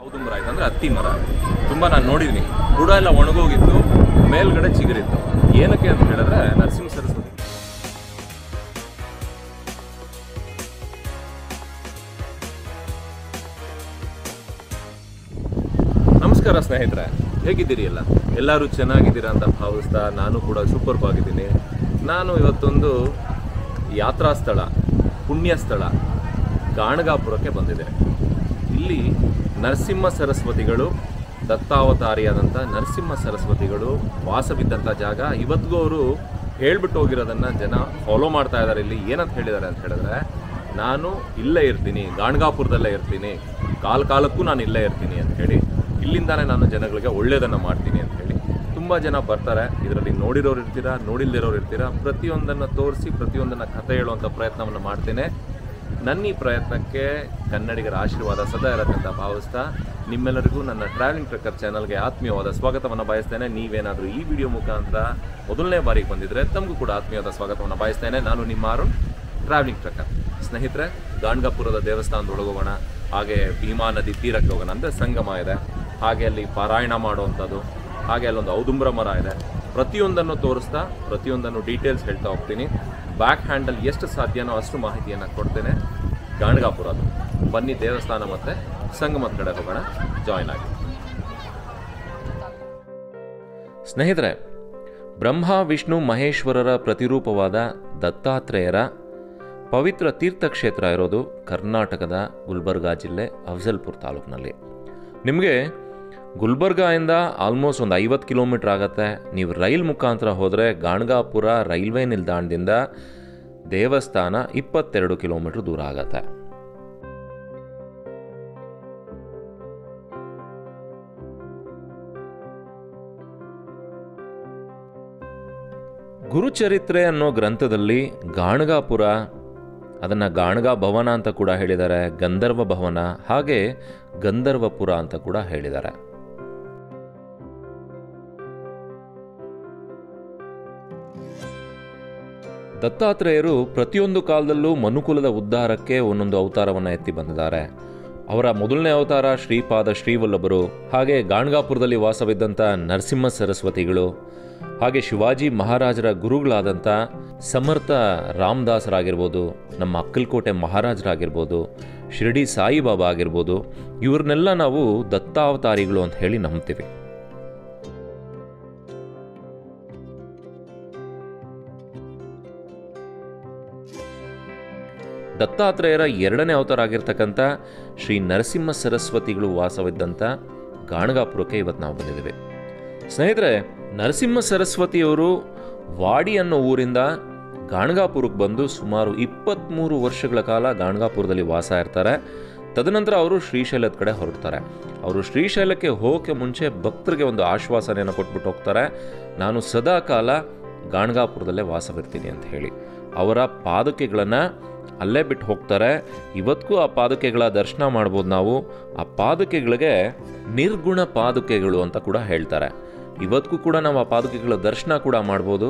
ಔದುಂಬರ ಆಯ್ತು ಅಂದ್ರೆ ಹತ್ತಿ ಮರ ತುಂಬ ನಾನು ನೋಡಿದ್ದೀನಿ ಬುಡ ಎಲ್ಲ ಒಣಗೋಗಿತ್ತು ಮೇಲ್ಗಡೆ ಚಿಗುರಿತ್ತು ಏನಕ್ಕೆ ಅಂತ ಹೇಳಿದ್ರೆ ನರಸಿಂಹ ಸರಸ್ವತಿ ನಮಸ್ಕಾರ ಸ್ನೇಹಿತರೆ ಹೇಗಿದ್ದೀರಿ ಎಲ್ಲ ಎಲ್ಲರೂ ಚೆನ್ನಾಗಿದ್ದೀರಾ ಅಂತ ಭಾವಿಸ್ತಾ ನಾನು ಕೂಡ ಸೂಪರ್ ಆಗಿದ್ದೀನಿ ನಾನು ಇವತ್ತೊಂದು ಯಾತ್ರಾ ಸ್ಥಳ ಪುಣ್ಯ ಸ್ಥಳ ಗಾಣಗಾಪುರಕ್ಕೆ ಬಂದಿದ್ದೇನೆ ಇಲ್ಲಿ ನರಸಿಂಹ ಸರಸ್ವತಿಗಳು ದತ್ತಾವತಾರಿಯಾದಂಥ ನರಸಿಂಹ ಸರಸ್ವತಿಗಳು ವಾಸವಿದ್ದಂಥ ಜಾಗ ಇವತ್ತಿಗೂ ಅವರು ಹೇಳ್ಬಿಟ್ಟು ಹೋಗಿರೋದನ್ನು ಜನ ಫಾಲೋ ಮಾಡ್ತಾ ಇದ್ದಾರೆ ಇಲ್ಲಿ ಏನಂತ ಹೇಳಿದ್ದಾರೆ ಅಂತ ಹೇಳಿದ್ರೆ ನಾನು ಇಲ್ಲೇ ಇರ್ತೀನಿ ಗಾಣಗಾಪುರದಲ್ಲೇ ಇರ್ತೀನಿ ಕಾಲ ಕಾಲಕ್ಕೂ ನಾನು ಇಲ್ಲೇ ಇರ್ತೀನಿ ಅಂತ ಹೇಳಿ ಇಲ್ಲಿಂದಾನೇ ನಾನು ಜನಗಳಿಗೆ ಒಳ್ಳೆಯದನ್ನು ಮಾಡ್ತೀನಿ ಅಂತ ಹೇಳಿ ತುಂಬ ಜನ ಬರ್ತಾರೆ ಇದರಲ್ಲಿ ನೋಡಿರೋರು ಇರ್ತೀರಾ ನೋಡಿಲ್ದಿರೋರು ಇರ್ತೀರಾ ಪ್ರತಿಯೊಂದನ್ನು ತೋರಿಸಿ ಪ್ರತಿಯೊಂದನ್ನು ಕಥೆ ಹೇಳುವಂಥ ಪ್ರಯತ್ನವನ್ನು ಮಾಡ್ತೇನೆ ನನ್ನ ಈ ಪ್ರಯತ್ನಕ್ಕೆ ಕನ್ನಡಿಗರ ಆಶೀರ್ವಾದ ಸದಾ ಇರುತ್ತೆ ಅಂತ ಭಾವಿಸ್ತಾ ನಿಮ್ಮೆಲ್ಲರಿಗೂ ನನ್ನ ಟ್ರಾವೆಲಿಂಗ್ ಟ್ರಕ್ಕರ್ ಚಾನಲ್ಗೆ ಆತ್ಮೀಯವಾದ ಸ್ವಾಗತವನ್ನು ಬಯಸ್ತೇನೆ ನೀವೇನಾದರೂ ಈ ವಿಡಿಯೋ ಮುಖಾಂತರ ಮೊದಲನೇ ಬಾರಿಗೆ ಬಂದಿದ್ರೆ ತಮಗೂ ಕೂಡ ಆತ್ಮೀಯವಾದ ಸ್ವಾಗತವನ್ನು ಬಯಸ್ತೇನೆ ನಾನು ನಿಮ್ಮ ಅರುಣ್ ಟ್ರಾವೆಲಿಂಗ್ ಟ್ರಕ್ಕರ್ ಸ್ನೇಹಿತರೆ ಗಾಣಗಾಪುರದ ದೇವಸ್ಥಾನದೊಳಗೆ ಹೋಗೋಣ ಹಾಗೆ ಭೀಮಾ ನದಿ ತೀರಕ್ಕೆ ಹೋಗೋಣ ಅಂದರೆ ಸಂಗಮ ಇದೆ ಹಾಗೆ ಅಲ್ಲಿ ಪಾರಾಯಣ ಮಾಡುವಂಥದ್ದು ಹಾಗೆ ಅಲ್ಲೊಂದು ಔದುಂಬರ ಮರ ಇದೆ ಪ್ರತಿಯೊಂದನ್ನು ತೋರಿಸ್ತಾ ಪ್ರತಿಯೊಂದನ್ನು ಡೀಟೇಲ್ಸ್ ಹೇಳ್ತಾ ಹೋಗ್ತೀನಿ ಬ್ಯಾಕ್ ಹ್ಯಾಂಡಲ್ ಎಷ್ಟು ಸಾಧ್ಯನೋ ಅಷ್ಟು ಮಾಹಿತಿಯನ್ನು ಕೊಡ್ತೇನೆ ಗಾಣಗಾಪುರ ಅದು ಬನ್ನಿ ದೇವಸ್ಥಾನ ಮತ್ತು ಸಂಗಮದ ಕಡೆ ಹೋಗೋಣ ಜಾಯ್ನ್ ಆಗಿ ಸ್ನೇಹಿತರೆ ಬ್ರಹ್ಮ ವಿಷ್ಣು ಮಹೇಶ್ವರರ ಪ್ರತಿರೂಪವಾದ ದತ್ತಾತ್ರೇಯರ ಪವಿತ್ರ ತೀರ್ಥಕ್ಷೇತ್ರ ಇರೋದು ಕರ್ನಾಟಕದ ಗುಲ್ಬರ್ಗಾ ಜಿಲ್ಲೆ ಅಫಜಲ್ಪುರ್ ತಾಲೂಕಿನಲ್ಲಿ ನಿಮಗೆ ಗುಲ್ಬರ್ಗಾಯಿಂದ ಆಲ್ಮೋಸ್ಟ್ ಒಂದು ಐವತ್ತು ಕಿಲೋಮೀಟ್ರ್ ಆಗುತ್ತೆ ನೀವು ರೈಲ್ ಮುಖಾಂತರ ಹೋದರೆ ಗಾಣಗಾಪುರ ರೈಲ್ವೆ ನಿಲ್ದಾಣದಿಂದ ದೇವಸ್ಥಾನ ಇಪ್ಪತ್ತೆರಡು ಕಿಲೋಮೀಟ್ರ್ ದೂರ ಆಗತ್ತೆ ಗುರುಚರಿತ್ರೆ ಅನ್ನೋ ಗ್ರಂಥದಲ್ಲಿ ಗಾಣಗಾಪುರ ಅದನ್ನು ಗಾಣಗಾ ಭವನ ಅಂತ ಕೂಡ ಹೇಳಿದ್ದಾರೆ ಗಂಧರ್ವ ಭವನ ಹಾಗೆ ಗಂಧರ್ವಪುರ ಅಂತ ಕೂಡ ಹೇಳಿದ್ದಾರೆ ದತ್ತಾತ್ರೇಯರು ಪ್ರತಿಯೊಂದು ಕಾಲದಲ್ಲೂ ಮನುಕುಲದ ಉದ್ಧಾರಕ್ಕೆ ಒಂದೊಂದು ಅವತಾರವನ್ನು ಎತ್ತಿ ಬಂದಿದ್ದಾರೆ ಅವರ ಮೊದಲನೇ ಅವತಾರ ಶ್ರೀಪಾದ ಶ್ರೀವಲ್ಲಭರು ಹಾಗೆ ಗಾಣಗಾಪುರದಲ್ಲಿ ವಾಸವಿದ್ದಂಥ ನರಸಿಂಹ ಸರಸ್ವತಿಗಳು ಹಾಗೆ ಶಿವಾಜಿ ಮಹಾರಾಜರ ಗುರುಗಳಾದಂಥ ಸಮರ್ಥ ರಾಮದಾಸರಾಗಿರ್ಬೋದು ನಮ್ಮ ಅಕ್ಕಲ್ಕೋಟೆ ಮಹಾರಾಜರಾಗಿರ್ಬೋದು ಶಿರಡಿ ಸಾಯಿಬಾಬಾ ಆಗಿರ್ಬೋದು ಇವ್ರನ್ನೆಲ್ಲ ನಾವು ದತ್ತಾವತಾರಿಗಳು ಅಂತ ಹೇಳಿ ನಂಬ್ತೀವಿ ದತ್ತಾತ್ರೇಯರ ಎರಡನೇ ಅವತಾರ ಆಗಿರ್ತಕ್ಕಂಥ ಶ್ರೀ ನರಸಿಂಹ ಸರಸ್ವತಿಗಳು ವಾಸವಿದ್ದಂಥ ಗಾಣಗಾಪುರಕ್ಕೆ ಇವತ್ತು ನಾವು ಬಂದಿದ್ದೀವಿ ಸ್ನೇಹಿತರೆ ನರಸಿಂಹ ಸರಸ್ವತಿಯವರು ವಾಡಿ ಅನ್ನೋ ಊರಿಂದ ಗಾಣಗಾಪುರಕ್ಕೆ ಬಂದು ಸುಮಾರು ಇಪ್ಪತ್ತ್ಮೂರು ವರ್ಷಗಳ ಕಾಲ ಗಾಣಗಾಪುರದಲ್ಲಿ ವಾಸ ಇರ್ತಾರೆ ತದನಂತರ ಅವರು ಶ್ರೀಶೈಲದ ಕಡೆ ಹೊರಡ್ತಾರೆ ಅವರು ಶ್ರೀಶೈಲಕ್ಕೆ ಹೋಗೋಕ್ಕೆ ಮುಂಚೆ ಭಕ್ತರಿಗೆ ಒಂದು ಆಶ್ವಾಸನೆಯನ್ನು ಕೊಟ್ಬಿಟ್ಟು ಹೋಗ್ತಾರೆ ನಾನು ಸದಾ ಕಾಲ ಗಾಣಗಾಪುರದಲ್ಲೇ ವಾಸವಿರ್ತೀನಿ ಅಂತ ಹೇಳಿ ಅವರ ಪಾದುಕೆಗಳನ್ನು ಅಲ್ಲೇ ಬಿಟ್ಟು ಹೋಗ್ತಾರೆ ಇವತ್ತಿಗೂ ಆ ಪಾದುಕೆಗಳ ದರ್ಶನ ಮಾಡ್ಬೋದು ನಾವು ಆ ಪಾದುಕೆಗಳಿಗೆ ನಿರ್ಗುಣ ಪಾದುಕೆಗಳು ಅಂತ ಕೂಡ ಹೇಳ್ತಾರೆ ಇವತ್ತಿಗೂ ಕೂಡ ನಾವು ಆ ಪಾದುಕೆಗಳ ದರ್ಶನ ಕೂಡ ಮಾಡ್ಬೋದು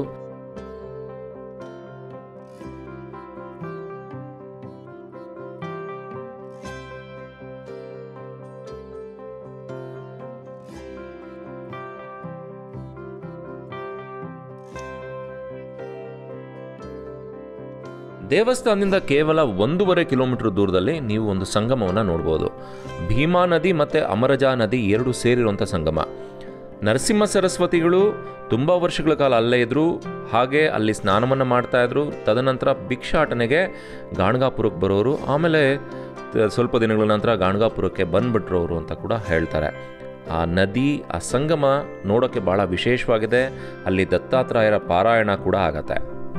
ದೇವಸ್ಥಾನದಿಂದ ಕೇವಲ ಒಂದೂವರೆ ಕಿಲೋಮೀಟರ್ ದೂರದಲ್ಲಿ ನೀವು ಒಂದು ಸಂಗಮವನ್ನು ನೋಡ್ಬೋದು ಭೀಮಾ ನದಿ ಮತ್ತು ಅಮರಜಾ ನದಿ ಎರಡು ಸೇರಿರುವಂಥ ಸಂಗಮ ನರಸಿಂಹ ಸರಸ್ವತಿಗಳು ತುಂಬ ವರ್ಷಗಳ ಕಾಲ ಅಲ್ಲೇ ಇದ್ದರು ಹಾಗೆ ಅಲ್ಲಿ ಸ್ನಾನವನ್ನು ಮಾಡ್ತಾಯಿದ್ರು ತದನಂತರ ಭಿಕ್ಷಾಟನೆಗೆ ಗಾಣಗಾಪುರಕ್ಕೆ ಬರೋರು ಆಮೇಲೆ ತ- ಸ್ವಲ್ಪ ದಿನಗಳ ನಂತರ ಗಾಣಗಾಪುರಕ್ಕೆ ಬಂದ್ಬಿಟ್ರು ಅವರು ಅಂತ ಕೂಡ ಹೇಳ್ತಾರೆ ಆ ನದಿ ಆ ಸಂಗಮ ನೋಡೋಕ್ಕೆ ಭಾಳ ವಿಶೇಷವಾಗಿದೆ ಅಲ್ಲಿ ದತ್ತಾತ್ರೇಯರ ಪಾರಾಯಣ ಕೂಡ ಆಗತ್ತೆ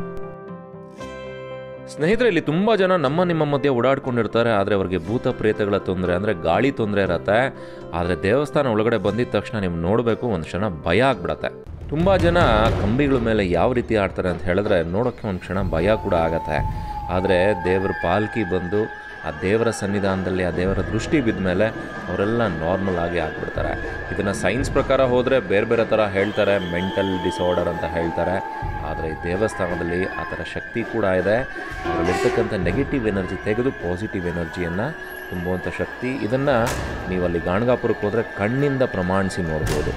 ಸ್ನೇಹಿತರೆ ಇಲ್ಲಿ ತುಂಬ ಜನ ನಮ್ಮ ನಿಮ್ಮ ಮಧ್ಯೆ ಓಡಾಡ್ಕೊಂಡಿರ್ತಾರೆ ಆದರೆ ಅವರಿಗೆ ಭೂತ ಪ್ರೇತಗಳ ತೊಂದರೆ ಅಂದರೆ ಗಾಳಿ ತೊಂದರೆ ಇರತ್ತೆ ಆದರೆ ದೇವಸ್ಥಾನ ಒಳಗಡೆ ಬಂದಿದ ತಕ್ಷಣ ನೀವು ನೋಡಬೇಕು ಒಂದು ಕ್ಷಣ ಭಯ ಆಗ್ಬಿಡತ್ತೆ ತುಂಬ ಜನ ಕಂಬಿಗಳ ಮೇಲೆ ಯಾವ ರೀತಿ ಆಡ್ತಾರೆ ಅಂತ ಹೇಳಿದ್ರೆ ನೋಡೋಕ್ಕೆ ಒಂದು ಕ್ಷಣ ಭಯ ಕೂಡ ಆಗತ್ತೆ ಆದರೆ ದೇವ್ರ ಪಾಲ್ಕಿ ಬಂದು ಆ ದೇವರ ಸನ್ನಿಧಾನದಲ್ಲಿ ಆ ದೇವರ ದೃಷ್ಟಿ ಬಿದ್ದ ಮೇಲೆ ಅವರೆಲ್ಲ ನಾರ್ಮಲ್ ಆಗಿ ಆಗ್ಬಿಡ್ತಾರೆ ಇದನ್ನು ಸೈನ್ಸ್ ಪ್ರಕಾರ ಹೋದರೆ ಬೇರೆ ಬೇರೆ ಥರ ಹೇಳ್ತಾರೆ ಮೆಂಟಲ್ ಡಿಸಾರ್ಡರ್ ಅಂತ ಹೇಳ್ತಾರೆ ಆದರೆ ಈ ದೇವಸ್ಥಾನದಲ್ಲಿ ಆ ಥರ ಶಕ್ತಿ ಕೂಡ ಇದೆ ಅದರಲ್ಲಿರ್ತಕ್ಕಂಥ ನೆಗೆಟಿವ್ ಎನರ್ಜಿ ತೆಗೆದು ಪಾಸಿಟಿವ್ ಎನರ್ಜಿಯನ್ನು ತುಂಬುವಂಥ ಶಕ್ತಿ ಇದನ್ನು ನೀವು ಅಲ್ಲಿ ಗಾಣಗಾಪುರಕ್ಕೆ ಹೋದರೆ ಕಣ್ಣಿಂದ ಪ್ರಮಾಣಿಸಿ ನೋಡ್ಬೋದು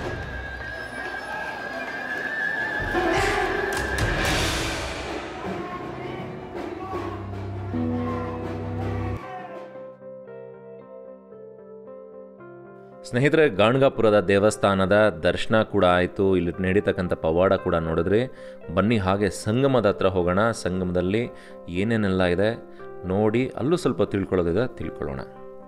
ಸ್ನೇಹಿತರೆ ಗಾಣಗಾಪುರದ ದೇವಸ್ಥಾನದ ದರ್ಶನ ಕೂಡ ಆಯಿತು ಇಲ್ಲಿ ನಡೀತಕ್ಕಂಥ ಪವಾಡ ಕೂಡ ನೋಡಿದ್ರಿ ಬನ್ನಿ ಹಾಗೆ ಸಂಗಮದ ಹತ್ರ ಹೋಗೋಣ ಸಂಗಮದಲ್ಲಿ ಏನೇನೆಲ್ಲ ಇದೆ ನೋಡಿ ಅಲ್ಲೂ ಸ್ವಲ್ಪ ತಿಳ್ಕೊಳ್ಳೋದಿದೆ ತಿಳ್ಕೊಳ್ಳೋಣ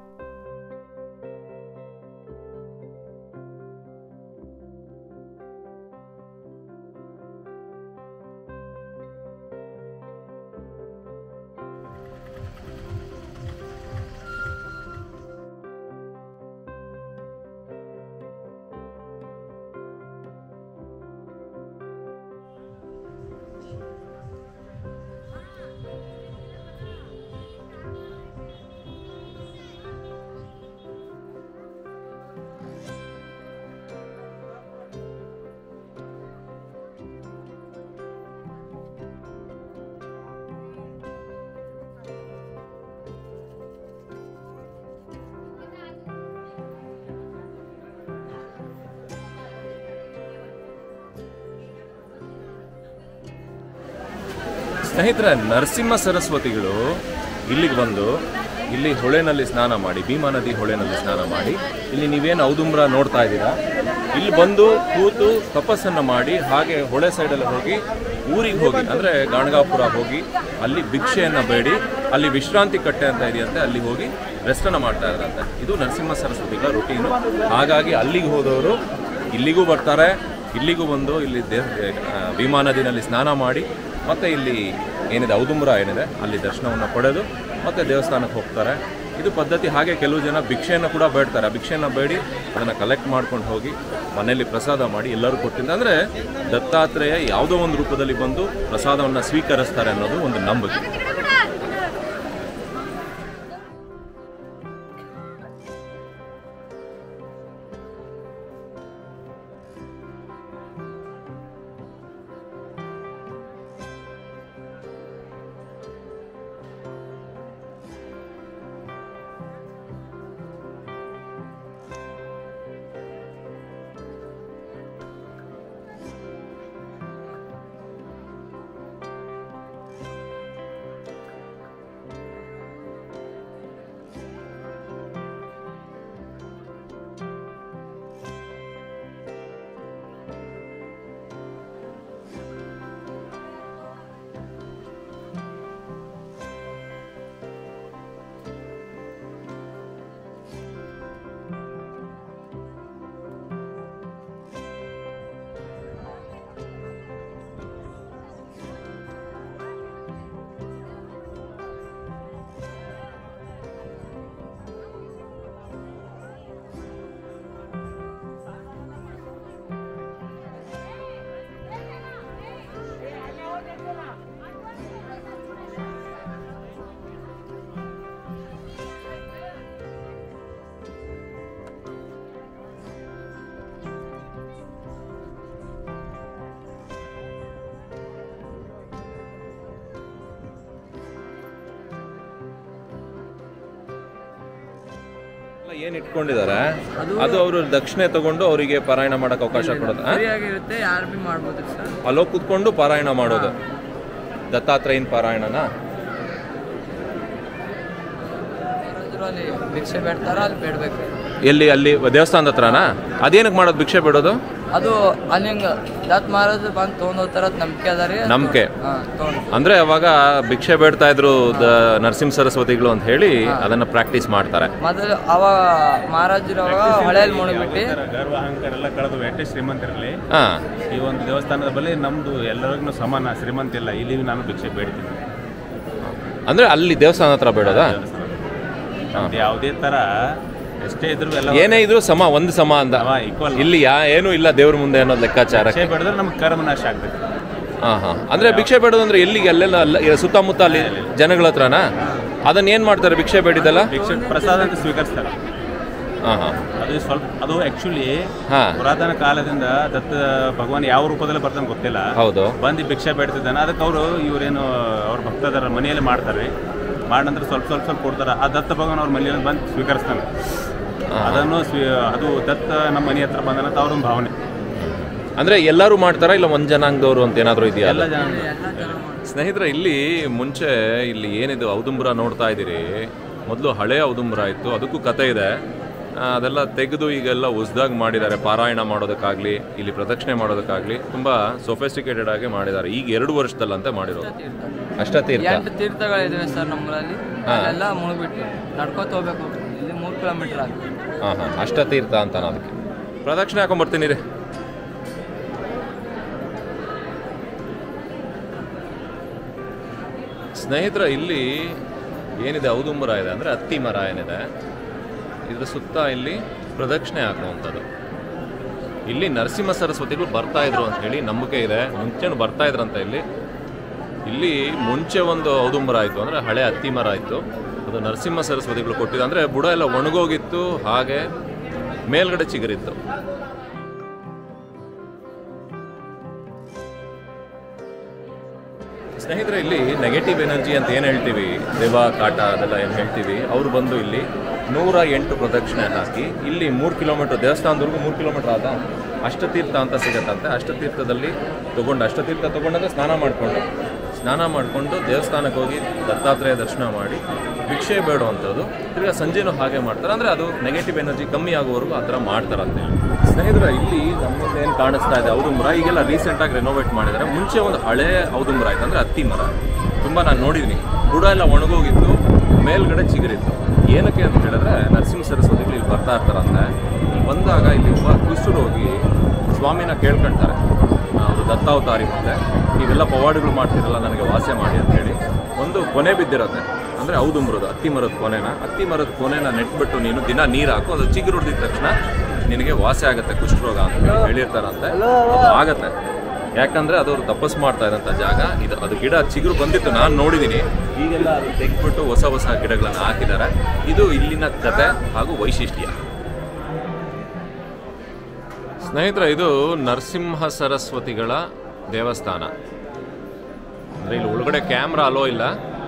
ಸ್ನೇಹಿತರೆ ನರಸಿಂಹ ಸರಸ್ವತಿಗಳು ಇಲ್ಲಿಗೆ ಬಂದು ಇಲ್ಲಿ ಹೊಳೆನಲ್ಲಿ ಸ್ನಾನ ಮಾಡಿ ಭೀಮಾ ನದಿ ಹೊಳೆನಲ್ಲಿ ಸ್ನಾನ ಮಾಡಿ ಇಲ್ಲಿ ನೀವೇನು ಔದುಂಬ್ರ ನೋಡ್ತಾ ಇದ್ದೀರಾ ಇಲ್ಲಿ ಬಂದು ಕೂತು ತಪಸ್ಸನ್ನು ಮಾಡಿ ಹಾಗೆ ಹೊಳೆ ಸೈಡಲ್ಲಿ ಹೋಗಿ ಊರಿಗೆ ಹೋಗಿ ಅಂದರೆ ಗಾಣಗಾಪುರ ಹೋಗಿ ಅಲ್ಲಿ ಭಿಕ್ಷೆಯನ್ನು ಬೇಡಿ ಅಲ್ಲಿ ವಿಶ್ರಾಂತಿ ಕಟ್ಟೆ ಅಂತ ಇದೆಯಂತೆ ಅಲ್ಲಿ ಹೋಗಿ ರೆಸ್ಟನ್ನು ಮಾಡ್ತಾ ಇದ್ದಾರಂತೆ ಇದು ನರಸಿಂಹ ಸರಸ್ವತಿಗಳ ರುಟೀನು ಹಾಗಾಗಿ ಅಲ್ಲಿಗೆ ಹೋದವರು ಇಲ್ಲಿಗೂ ಬರ್ತಾರೆ ಇಲ್ಲಿಗೂ ಬಂದು ಇಲ್ಲಿ ದೇ ಆ, ಭೀಮಾ ನದಿನಲ್ಲಿ ಸ್ನಾನ ಮಾಡಿ ಮತ್ತು ಇಲ್ಲಿ ಏನಿದೆ ಔದುಂಬ್ರ ಏನಿದೆ ಅಲ್ಲಿ ದರ್ಶನವನ್ನು ಪಡೆದು ಮತ್ತು ದೇವಸ್ಥಾನಕ್ಕೆ ಹೋಗ್ತಾರೆ ಇದು ಪದ್ಧತಿ ಹಾಗೆ ಕೆಲವು ಜನ ಭಿಕ್ಷೆಯನ್ನು ಕೂಡ ಬೇಡ್ತಾರೆ ಆ ಭಿಕ್ಷೆಯನ್ನು ಬೇಡಿ ಅದನ್ನು ಕಲೆಕ್ಟ್ ಮಾಡ್ಕೊಂಡು ಹೋಗಿ ಮನೆಯಲ್ಲಿ ಪ್ರಸಾದ ಮಾಡಿ ಎಲ್ಲರೂ ಕೊಟ್ಟಿದ್ದ ಅಂದರೆ ದತ್ತಾತ್ರೇಯ ಯಾವುದೋ ಒಂದು ರೂಪದಲ್ಲಿ ಬಂದು ಪ್ರಸಾದವನ್ನು ಸ್ವೀಕರಿಸ್ತಾರೆ ಅನ್ನೋದು ಒಂದು ನಂಬಿಕೆ ಏನು ಇಟ್ಕೊಂಡಿದ್ದಾರೆ ಅದು ಅವರು ದಕ್ಷಿಣೆ ತಗೊಂಡು ಅವರಿಗೆ ಪಾರಾಯಣ ಮಾಡಕ್ಕೆ ಅವಕಾಶ ಕೊಡೋದು ಆ? ಫ್ರೀಯಾಗಿರುತ್ತೆ ಯಾರು ಭೀ ಮಾಡ್ಬೋದು ಸರ್ ಅಲ್ಲೋಗಿ ಕುತ್ಕೊಂಡು ಪಾರಾಯಣ ಮಾಡೋದು ದತ್ತಾತ್ರೇಯನ ಪಾರಾಯಣನಾ ಯಾರಾದ್ರೂ ಅಲ್ಲಿ ಭಿಕ್ಷೆ ಬೇಡ್ತಾರ ಅಲ್ಲಿ ಬೇಡ್ಬೇಕು ಎಲ್ಲಿ ಅಲ್ಲಿ ದೇವಸ್ಥಾನದ ಹತ್ರನಾ ಅದೇನಕ್ಕೆ ಮಾಡೋದು ಭಿಕ್ಷೆ ಬಿಡೋದು ಅದು ಅಲ್ಲಿ ಹಿಂಗೆ ದತ್ ಮಹಾರಾಜ್ ಬಂದು ತೊಗೊಂಡ್ ಹೋಗ್ತಾರ ಅದ್ ನಂಬಿಕೆ ಅದ ರೀ ನಂಬಿಕೆ ಹಾಂ ತೊಗೊಂಡು ಅಂದ್ರೆ ಅವಾಗ ಭಿಕ್ಷೆ ಬೇಡ್ತಾ ಇದ್ರು ದ ನರಸಿಂಹ ಸರಸ್ವತಿಗಳು ಅಂತ ಹೇಳಿ ಅದನ್ನ ಪ್ರಾಕ್ಟೀಸ್ ಮಾಡ್ತಾರೆ ಮೊದಲು ಅವಾಗ ಮಹಾರಾಜರು ಅವಾಗ ಹೊಳೆಯಲ್ಲಿ ಮುಳುಗ್ಬಿಟ್ಟು ಗರ್ವ ಅಹಂಕಾರ ಎಲ್ಲ ಕಳೆದು ಎಷ್ಟೇ ಶ್ರೀಮಂತರಿರಲಿ ಹಾ ಈ ಒಂದು ದೇವಸ್ಥಾನದ ಬಳಿ ನಮ್ದು ಎಲ್ಲರಿಗೂ ಸಮಾನ ಶ್ರೀಮಂತ ಇಲ್ಲ ಇಲ್ಲಿ ನಾನು ಭಿಕ್ಷೆ ಬೇಡ್ತೀನಿ ಅಂದ್ರೆ ಅಲ್ಲಿ ದೇವಸ್ಥಾನ ಹತ್ರ ಬೇಡೋದಾ ನಮ್ದು ಯಾವುದೇ ತರ ಎಷ್ಟೇ ಇದ್ರು ಎಲ್ಲ ಏನೇ ಇದ್ರು ಸಮ ಒಂದು ಸಮ ಅಂದ ಸಮ, equal. ಇಲ್ಲಿ ಯಾ ಏನೂ ಇಲ್ಲ ದೇವ್ರ ಮುಂದೆ ಅನ್ನೋದು ಲೆಕ್ಕಾಚಾರಕ್ಕೆ ಭಿಕ್ಷೆ ಬೇಡಿದ್ರೆ ನಮ್ಗೆ ಕರ್ಮನಾಶ ಆಗ್ಬೇಕು ಹಾ ಹಾ ಅಂದ್ರೆ ಭಿಕ್ಷೆ ಬೇಡೋದು ಅಂದ್ರೆ ಎಲ್ಲಿಗೆ ಅಲ್ಲೆಲ್ಲ ಅಲ್ಲ ಸುತ್ತಮುತ್ತ ಅಲ್ಲಿ ಜನಗಳ ಹತ್ರನಾ ಅದನ್ನ ಏನು ಮಾಡ್ತಾರೆ ಭಿಕ್ಷೆ ಬೇಡಿದಲ್ಲ ಭಿಕ್ಷೆ ಪ್ರಸಾದ ಅಂತ ಸ್ವೀಕರಿಸ್ತಾರೆ ಹಾಂ ಹಾಂ ಅದು ಸ್ವಲ್ಪ ಅದು ಆ್ಯಕ್ಚುಲಿ ಹಾಂ ಪುರಾತನ ಕಾಲದಿಂದ ದತ್ತ ಭಗವಾನ್ ಯಾವ ರೂಪದಲ್ಲಿ ಬರ್ತಾನೆ ಗೊತ್ತಿಲ್ಲ ಹೌದು ಬಂದು ಭಿಕ್ಷೆ ಬೇಡ್ತಿದ್ದಾನೆ ಅದಕ್ಕೆ ಅವರು ಇವರೇನು ಅವ್ರ ಭಕ್ತದಾರ ಮನೆಯಲ್ಲಿ ಮಾಡ್ತಾರೆ ಮಾಡಿ ನಂತರ ಸ್ವಲ್ಪ ಸ್ವಲ್ಪ ಸ್ವಲ್ಪ ಕೊಡ್ತಾರೆ ಆ ದತ್ತ ಭಗವಾನ್ ಅವ್ರ ಮನೆಯಲ್ಲಿ ಬಂದು ಸ್ವೀಕರಿಸ್ತಾನೆ ಅದನ್ನು ಸ್ವೀ ಅದು ದತ್ತ ನಮ್ಮ ಮನೆ ಹತ್ರ ಬಂದನಂತ ಅವ್ರೊಂದು ಭಾವನೆ ಅಂದರೆ ಎಲ್ಲರೂ ಮಾಡ್ತಾರಾ ಇಲ್ಲ ಒಂದು ಜನಾಂಗದವರು ಅಂತ ಏನಾದರೂ ಇದೆಯಾ ಎಲ್ಲ ಜನ ಸ್ನೇಹಿತರೆ ಇಲ್ಲಿ ಮುಂಚೆ ಇಲ್ಲಿ ಏನಿದು ಔದುಂಬರ ನೋಡ್ತಾ ಇದ್ದೀರಿ ಮೊದಲು ಹಳೆ ಔದುಂಬರ ಇತ್ತು ಅದಕ್ಕೂ ಕತೆ ಇದೆ ಆ, ಅದೆಲ್ಲ ತೆಗೆದು ಈಗೆಲ್ಲ ಹೊಸ್ದಾಗಿ ಮಾಡಿದ್ದಾರೆ ಪಾರಾಯಣ ಮಾಡೋದಕ್ಕಾಗಲಿ ಇಲ್ಲಿ ಪ್ರದಕ್ಷಿಣೆ ಮಾಡೋದಕ್ಕಾಗಲಿ ತುಂಬ ಸೊಫೆಸ್ಟಿಕೇಟೆಡ್ ಆಗಿ ಮಾಡಿದ್ದಾರೆ ಈಗ ಎರಡು ವರ್ಷದಲ್ಲಂತೆ ಮಾಡಿರೋದು ಅಷ್ಟತೀರ್ಥ ಎಂಟು ತೀರ್ಥಗಳಿದಾವೆ ಸರ್ ನಮ್ಮಲ್ಲಿ ಅಲ್ಲೆಲ್ಲ ಮುಳುಗ್ಬಿಟ್ಟು ನಡ್ಕೋತ ಹೋಗ್ಬೇಕು ಇಲ್ಲಿ ಮೂರು ಕಿಲೋಮೀಟರ್ ಆಗುತ್ತೆ ಹಾಂ ಹಾಂ ಅಷ್ಟತೀರ್ಥ ಅಂತಾನೆ ಅದಕ್ಕೆ ಪ್ರದಕ್ಷಿಣೆ ಹಾಕೊಂಬರ್ತೀನಿ ರೀ ಸ್ನೇಹಿತರ ಇಲ್ಲಿ ಏನಿದೆ ಔದುಂಬರ ಇದೆ ಅಂದರೆ ಹತ್ತಿ ಮರ ಏನಿದೆ ಇದ್ರ ಸುತ್ತ ಇಲ್ಲಿ ಪ್ರದಕ್ಷಿಣೆ ಹಾಕುವಂಥದ್ದು ಇಲ್ಲಿ ನರಸಿಂಹ ಸರಸ್ವತಿಗಳು ಬರ್ತಾ ಇದ್ರು ಅಂತ ಹೇಳಿ ನಂಬಿಕೆ ಇದೆ ಮುಂಚೆನೂ ಬರ್ತಾ ಇದ್ರಂತ ಇಲ್ಲಿ ಇಲ್ಲಿ ಮುಂಚೆ ಒಂದು ಔದುಂಬರ ಆಯಿತು ಅಂದರೆ ಹಳೆ ಹತ್ತಿ ಮರ ಇತ್ತು ಅದು ನರಸಿಂಹ ಸರಸ್ವತಿಗಳು ಕೊಟ್ಟಿದ್ದು ಅಂದರೆ ಬುಡ ಎಲ್ಲ ಒಣಗೋಗಿತ್ತು ಹಾಗೆ ಮೇಲ್ಗಡೆ ಚಿಗುರಿತ್ತು ಸ್ನೇಹಿತರೆ ಇಲ್ಲಿ ನೆಗೆಟಿವ್ ಎನರ್ಜಿ ಅಂತ ಏನು ಹೇಳ್ತೀವಿ ದೆವ್ವ ಕಾಟ ಅದೆಲ್ಲ ಏನು ಹೇಳ್ತೀವಿ ಅವರು ಬಂದು ಇಲ್ಲಿ ನೂರ ಎಂಟು ಪ್ರದಕ್ಷಿಣೆ ಹಾಕಿ ಇಲ್ಲಿ ಮೂರು ಕಿಲೋಮೀಟರ್ ದೇವಸ್ಥಾನದವರೆಗೂ ಮೂರು ಕಿಲೋಮೀಟರ್ ಆದ ಅಷ್ಟತೀರ್ಥ ಅಂತ ಸಿಗತ್ತಂತೆ ಅಷ್ಟತೀರ್ಥದಲ್ಲಿ ತಗೊಂಡು ಅಷ್ಟತೀರ್ಥ ತಗೊಂಡಂದ್ರೆ ಸ್ನಾನ ಮಾಡಿಕೊಂಡು ಸ್ನಾನ ಮಾಡಿಕೊಂಡು ದೇವಸ್ಥಾನಕ್ಕೆ ಹೋಗಿ ದತ್ತಾತ್ರೇಯ ದರ್ಶನ ಮಾಡಿ ಭಿಕ್ಷೆ ಬೇಡುವಂಥದ್ದು ತಿರ್ಗಾ ಸಂಜೆನೂ ಹಾಗೆ ಮಾಡ್ತಾರೆ ಅಂದರೆ ಅದು ನೆಗೆಟಿವ್ ಎನರ್ಜಿ ಕಮ್ಮಿ ಆಗೋವರೆಗೂ ಆ ಥರ ಮಾಡ್ತಾರಂತೆ ಸ್ನೇಹಿತರ ಇಲ್ಲಿ ನಮ್ಮಲ್ಲಿ ಏನು ಕಾಣಿಸ್ತಾ ಇದೆ ಔದುಂಬರ ಈಗೆಲ್ಲ ರೀಸೆಂಟಾಗಿ ರೆನೋವೇಟ್ ಮಾಡಿದ್ದಾರೆ ಮುಂಚೆ ಒಂದು ಹಳೆ ಔದುಂಬರ ಆಯ್ತು ಅಂದರೆ ಹತ್ತಿ ಮರ ತುಂಬ ನಾನು ನೋಡಿದ್ದೀನಿ ಬುಡ ಎಲ್ಲ ಒಣಗೋಗಿತ್ತು ಮೇಲ್ಗಡೆ ಚಿಗುರಿತ್ತು ಏನಕ್ಕೆ ಅಂತ ಹೇಳಿದ್ರೆ ನರಸಿಂಹ ಸರಸ್ವತಿಗಳು ಇಲ್ಲಿ ಬರ್ತಾ ಇರ್ತಾರಂತೆ ಇಲ್ಲಿ ಬಂದಾಗ ಇಲ್ಲಿ ಒಬ್ಬ ಕುಷ್ಠರೋಗಿ ಸ್ವಾಮಿನ ಕೇಳ್ಕೊಂತಾರೆ ಅವರು ದತ್ತಾವತಾರಿ ಮತ್ತೆ ನೀವೆಲ್ಲ ಪವಾಡಗಳು ಮಾಡ್ತಿರಲ್ಲ ನನಗೆ ವಾಸೆ ಮಾಡಿ ಅಂತ ಹೇಳಿ ಒಂದು ಕೊನೆ ಬಿದ್ದಿರುತ್ತೆ ಅಂದರೆ ಔದುಂಬರದು ಹತ್ತಿ ಮರದ ಕೊನೆನ ಹತ್ತಿ ಮರದ ಕೊನೆನ ನೆಟ್ಬಿಟ್ಟು ನೀನು ದಿನ ನೀರು ಹಾಕು ಅದು ಚಿಗುರು ಹೊಡೆದಿದ ತಕ್ಷಣ ನಿನಗೆ ವಾಸೆ ಆಗುತ್ತೆ ಕುಷ್ಠರೋಗ ಅಂತ ಹೇಳಿ ಹೇಳಿರ್ತಾರಂತೆ ಅದು ಆಗತ್ತೆ ಯಾಕಂದ್ರೆ ಅದು ಅವ್ರು ತಪಸ್ ಮಾಡ್ತಾ ಇರೋಂಥ ಜಾಗ ಇದು ಅದು ಗಿಡ ಚಿಗುರು ಬಂದಿತ್ತು ನಾನು ನೋಡಿದ್ದೀನಿ ಈಗೆಲ್ಲ ಅದು ತೆಗೆದ್ಬಿಟ್ಟು ಹೊಸ ಹೊಸ ಗಿಡಗಳನ್ನು ಹಾಕಿದ್ದಾರೆ ಇದು ಇಲ್ಲಿನ ಕತೆ ಹಾಗೂ ವೈಶಿಷ್ಟ್ಯ ಸ್ನೇಹಿತರೆ ಇದು ನರಸಿಂಹ ಸರಸ್ವತಿಗಳ ದೇವಸ್ಥಾನ ಅಂದ್ರೆ ಇಲ್ಲಿ ಒಳಗಡೆ ಕ್ಯಾಮ್ರಾ ಅಲೋ ಇಲ್ಲ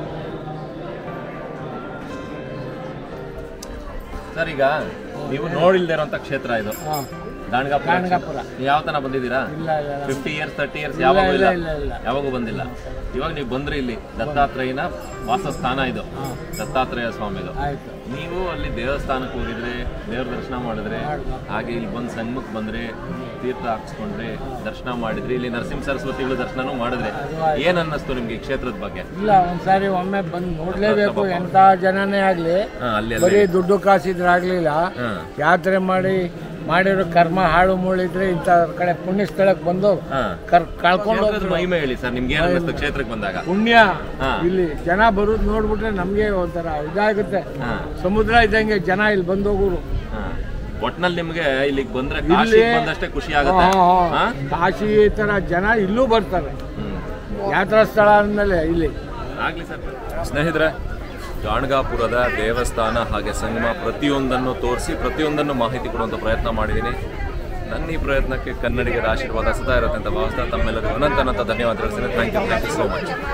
ಸರ್ ಈಗ ನೀವು ನೋಡಿಲ್ದೇ ಇರೋಂಥ ಕ್ಷೇತ್ರ ಇದು ಗಾಣಗಾಪುರ ಯಾವ ತನ ಬಂದಿದ್ದೀರಾ ಫಿಫ್ಟಿ ಇಯರ್ಸ್ ತರ್ಟಿ ಇಯರ್ಸ್ ಯಾವಾಗೂ ಇಲ್ಲ ಯಾವಾಗೂ ಬಂದಿಲ್ಲ ಇವಾಗ ನೀವು ಬಂದ್ರಿ ಇಲ್ಲಿ ದತ್ತಾತ್ರೇಯನ ವಾಸಸ್ಥಾನ ಇದು ದತ್ತಾತ್ರೇಯ ಸ್ವಾಮಿದು ನೀವು ಅಲ್ಲಿ ದೇವಸ್ಥಾನಕ್ಕೆ ಹೋಗಿದ್ರಿ ದೇವ್ರ ದರ್ಶನ ಮಾಡಿದ್ರಿ ಹಾಗೆ ಇಲ್ಲಿ ಬಂದು ಸನ್ಮುಖ ಬಂದ್ರಿ ತೀರ್ಥ ಹಾಕ್ಸ್ಕೊಂಡ್ರಿ ದರ್ಶನ ಮಾಡಿದ್ರಿ ಇಲ್ಲಿ ನರಸಿಂಹ ಸರಸ್ವತಿಗಳು ದರ್ಶನನೂ ಮಾಡಿದ್ರಿ ಏನ್ ಅನ್ನಿಸ್ತು ನಿಮ್ಗೆ ಈ ಕ್ಷೇತ್ರದ ಬಗ್ಗೆ ಇಲ್ಲ ಒಂದ್ಸಾರಿ ಒಮ್ಮೆ ಬಂದು ನೋಡ್ಲೇಬೇಕು ಎಂತ ಜನನೇ ಆಗ್ಲಿ ಹಾ ಅಲ್ಲಿ ಬರೀ ದುಡ್ಡು ಕಾಸಿದ್ರೆ ಆಗ್ಲಿಲ್ಲ ಹಾ ಯಾತ್ರೆ ಮಾಡಿ ಮಾಡಿರೋ ಕರ್ಮ ಹಾಳು ಮೂಳಿದ್ರೆ ಇಂಥ ಕಡೆ ಪುಣ್ಯ ಸ್ಥಳಕ್ಕೆ ಬಂದು ಹಾ ಕರ್ ಕಳ್ಕೊಂಡು ಕ್ಷೇತ್ರದ ಮಹಿಮೆ ಹೇಳಿ ಸರ್ ನಿಮ್ಗೆ ಏನ್ ಅನ್ನಿಸ್ತು ಕ್ಷೇತ್ರಕ್ಕೆ ಬಂದಾಗ ಪುಣ್ಯ ಹಾ. ಇಲ್ಲಿ ಜನ ಬರೋದು ನೋಡ್ಬಿಟ್ರೆ ನಮ್ಗೆ ಒಂಥರ ಇದಾಗುತ್ತೆ ಹಾ ಸಮುದ್ರ ಇದ್ದಂಗೆ ಜನ ಇಲ್ಲಿ ಬಂದು ಹೋಗೋರು ಹಾ. ಒಟ್ನಲ್ಲಿ ನಿಮ್ಗೆ ಇಲ್ಲಿಗೆ ಬಂದ್ರೆ ಕಾಶಿಗೆ ಬಂದಷ್ಟೇ ಖುಷಿ ಆಗುತ್ತೆ ಹಾ? ಕಾಶಿ ಈ ತರ ಜನ ಇಲ್ಲೂ ಬರ್ತಾರೆ ಹ್ಮ್. ಯಾತ್ರಾ ಸ್ಥಳ ಅಂದಮೇಲೆ ಇಲ್ಲಿ ಆಗ್ಲಿ ಸರ್ ಸ್ನೇಹಿತರೆ ಗಾಣಗಾಪುರದ ದೇವಸ್ಥಾನ ಹಾಗೆ ಸಂಗಮ ಪ್ರತಿಯೊಂದನ್ನು ತೋರಿಸಿ ಪ್ರತಿಯೊಂದನ್ನು ಮಾಹಿತಿ ಕೊಡುವಂಥ ಪ್ರಯತ್ನ ಮಾಡಿದ್ದೀನಿ ನನ್ನ ಈ ಪ್ರಯತ್ನಕ್ಕೆ ಕನ್ನಡಿಗರ ಆಶೀರ್ವಾದ ಸದಾ ಇರುತ್ತೆ ಅಂತ ಭಾವಿಸ್ತಾ ತಮ್ಮೆಲ್ಲರಿಗೂ ಅನಂತ ಅನಂತ ಧನ್ಯವಾದ ತಿಳಿಸ್ತೀನಿ thank you thank you so much